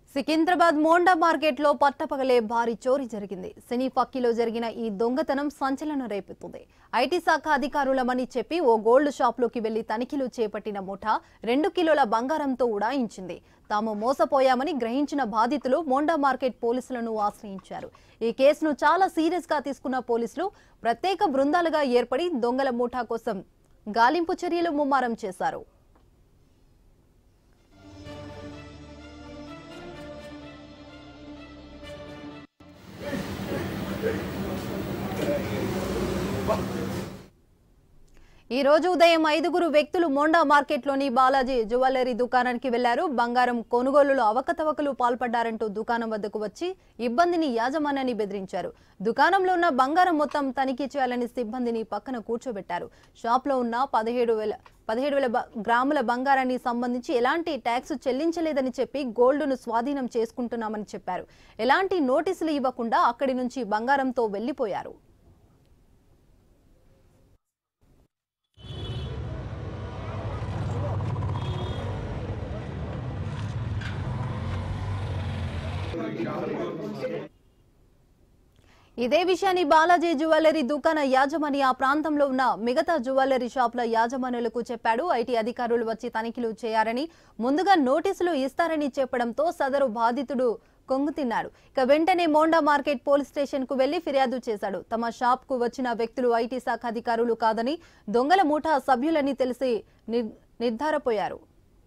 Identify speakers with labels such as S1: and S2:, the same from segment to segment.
S1: Secunderabad Monda market లో పట్టపగలే భారీ చోరీ జరిగింది సినీ పక్కిలో జరిగిన ఈ దొంగతనం సంచలనం రేపుతుంది ఐటీ శాఖ అధికారులమని చెప్పి ఓ గోల్డ్ షాప్ లోకి వెళ్లి తనిఖీలు చేపట్టిన ముఠా రెండు కిలోల బంగారంతో ఉడాయించింది తాము మోసపోయామని గ్రహించిన బాధితులు మోండా మార్కెట్ పోలీసులను ఆశ్రయించారు ఈ కేసును చాలా సీరియస్ గా తీసుకున్న పోలీసులు ప్రత్యేక బృందాలుగా ఏర్పడి దొంగల ముఠా కోసం గాలింపు చర్యలు ముమ్మరం చేశారు ఈ రోజు ఉదయం ఐదుగురు వ్యక్తులు మోండా మార్కెట్లోని బాలాజీ జ్యువెలరీ దుకాణానికి వెళ్లారు బంగారం కొనుగోలులో అవకతవకలు పాల్పడ్డారంటూ దుకాణం వద్దకు వచ్చి ఇబ్బందిని యాజమాన్యాన్ని బెదిరించారు దుకాణంలో ఉన్న బంగారం మొత్తం తనిఖీ చేయాలని సిబ్బందిని పక్కన కూర్చోబెట్టారు షాప్లో ఉన్న పదిహేడు వేల పదిహేడు వేల బ- గ్రాముల బంగారాన్ని సంబంధించి ఎలాంటి ట్యాక్స్ చెల్లించలేదని చెప్పి గోల్డ్ను స్వాధీనం చేసుకుంటున్నామని చెప్పారు ఎలాంటి నోటీసులు ఇవ్వకుండా అక్కడి నుంచి బంగారంతో వెళ్లిపోయారు ఇదే విషయాన్ని బాలాజీ జ్యువెలరీ దుకాణ యాజమాని ఆ ప్రాంతంలో ఉన్న మిగతా జ్యువెలరీ షాపుల యాజమానులకు చెప్పాడు ఐటీ అధికారులు వచ్చి తనిఖీలు చేయాలని ముందుగా నోటీసులు ఇస్తారని చెప్పడంతో సదరు బాధితుడు కొంగుతిన్నాడు ఇక వెంటనే మోండా మార్కెట్ పోలీస్ స్టేషన్ కు వెళ్లి ఫిర్యాదు చేశాడు తమ షాప్ కు వచ్చిన వ్యక్తులు ఐటీ శాఖ అధికారులు కాదని దొంగల ముఠా సభ్యులని తెలిసి నిర్- నిర్ధారపోయారు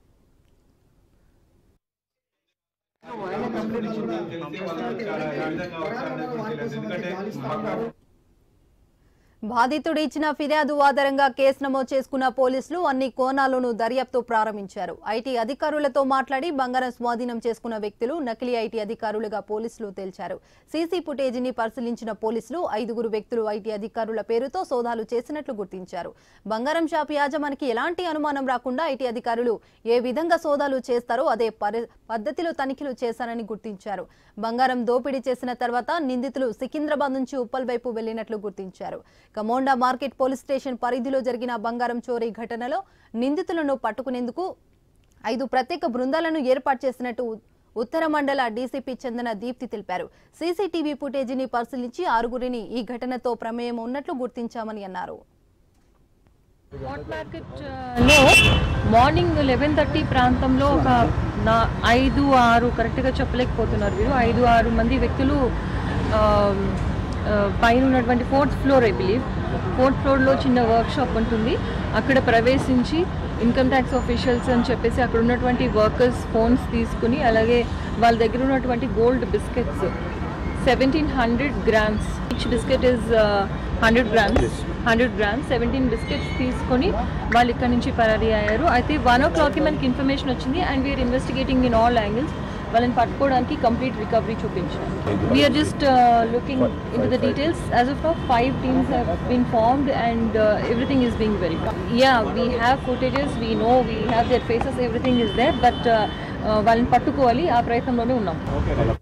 S1: బాధితుడు ఇచ్చిన ఫిర్యాదు ఆధారంగా కేసు నమోదు చేసుకున్న పోలీసులు అన్ని కోణాల్లోనూ దర్యాప్తు ప్రారంభించారు ఐటీ అధికారులతో మాట్లాడి బంగారం స్వాధీనం చేసుకున్న వ్యక్తులు నకిలీ ఐటీ అధికారులుగా పోలీసులు తేల్చారు సీసీ ఫుటేజీని పరిశీలించిన పోలీసులు ఐదుగురు వ్యక్తులు ఐటీ అధికారుల పేరుతో సోదాలు చేసినట్లు గుర్తించారు బంగారం షాప్ యాజమానికి ఎలాంటి అనుమానం రాకుండా ఐటీ అధికారులు ఏ విధంగా సోదాలు చేస్తారో అదే పరి- పద్ధతిలో తనిఖీలు చేశారని గుర్తించారు బంగారం దోపిడీ చేసిన తర్వాత నిందితులు సికింద్రాబాద్ నుంచి ఉప్పల్ వైపు వెళ్లినట్లు గుర్తించారు ఇక మోండా మార్కెట్ పోలీస్ స్టేషన్ పరిధిలో జరిగిన బంగారం చోరీ ఘటనలో నిందితులను పట్టుకునేందుకు ఐదు ప్రత్యేక బృందాలను ఏర్పాటు చేసినట్టు ఉ- ఉత్తర మండల డీసీపీ చందన దీప్తి తెలిపారు సీసీటీవీ ఫుటేజీని పరిశీలించి ఆరుగురిని ఈ ఘటనతో ప్రమేయం ఉన్నట్లు గుర్తించామని అన్నారు
S2: స్పాట్ మార్కెట్ లో మార్నింగ్ లెవెన్ థర్టీ ప్రాంతంలో ఒక నా ఐదు ఆరు కరెక్ట్గా చెప్పలేకపోతున్నారు వీరు ఐదు ఆరు మంది వ్యక్తులు ఆ, ఆ, పైన ఉన్నటువంటి fourth floor I believe fourth ఫ్లోర్లో చిన్న వర్క్ షాప్ ఉంటుంది అక్కడ ప్రవేశించి ఇన్కమ్ ట్యాక్స్ ఆఫీషియల్స్ అని చెప్పేసి అక్కడ ఉన్నటువంటి వర్కర్స్ ఫోన్స్ తీసుకుని అలాగే వాళ్ళ దగ్గర ఉన్నటువంటి gold biscuits seventeen hundred grams each biscuit is hundred grams hundred grams seventeen biscuits తీసుకొని వాళ్ళు ఇక్కడ నుంచి పరారీ అయ్యారు అయితే వన్ ఓ క్లాక్కి మనకి ఇన్ఫర్మేషన్ వచ్చింది and we are investigating in all angles వాళ్ళని పట్టుకోవడానికి కంప్లీట్ రికవరీ చూపించాం we are just looking in the details as of now five teams have been formed and everything is being very yeah we have footages we know we have their faces everything is there but వాళ్ళని పట్టుకోవాలి ఆ ప్రయత్నంలోనే ఉన్నాం